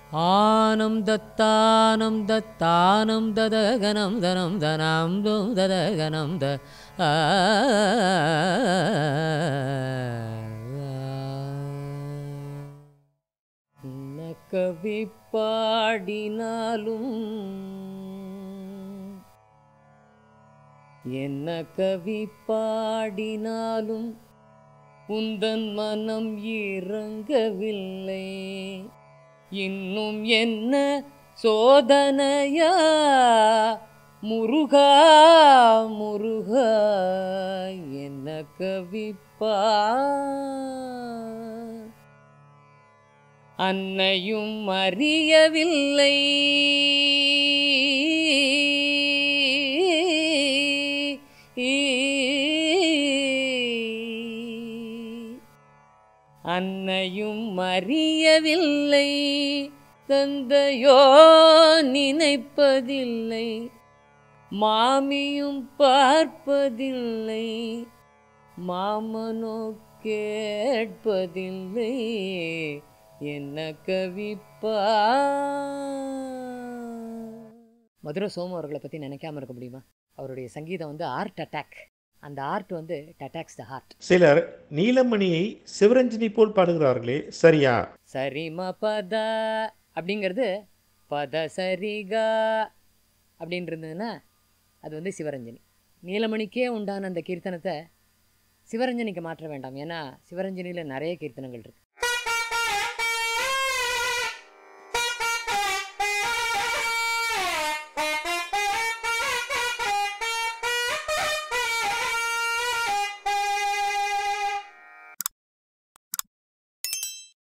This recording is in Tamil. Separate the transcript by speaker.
Speaker 1: ஆனம் தத்தானம் தத்தானம் ததகனம் தனம் தனம் தும் ததகனம் த ஆ. என்ன கவி பாடினாலும் என்ன கவி பாடினாலும் உந்தன் மனம் இறங்கவில்லை இன்னும் என்ன சோதனையா முருகா முருகா என்ன கவிப்பா அன்னையும் அறியவில்லை அன்னையும் அறியவில்லை தந்தையோ நினைப்பதில்லை மாமியும் பார்ப்பதில்லை மாமனோ கேட்பதில்லை என்ன கவிப்பா மதுரை சோமு அவர்களை பற்றி நினைக்காம இருக்க முடியுமா அவருடைய சங்கீதம் வந்து ஆர்ட் அட்டாக் அந்த ஆர்ட் வந்து அட்டாக்ஸ் த ஹார்ட்
Speaker 2: சிலர் நீலமணியை சிவரஞ்சனி போல் பாடுகிறார்களே சரியா
Speaker 1: சரிம பத அப்படிங்கிறது பத சரிகா அப்படின்னு இருந்ததுன்னா அது வந்து சிவரஞ்சனி நீலமணிக்கே உண்டான அந்த கீர்த்தனத்தை சிவரஞ்சனிக்கு மாற்ற வேண்டாம் ஏன்னா சிவரஞ்சனியில் நிறைய கீர்த்தனங்கள் இருக்கு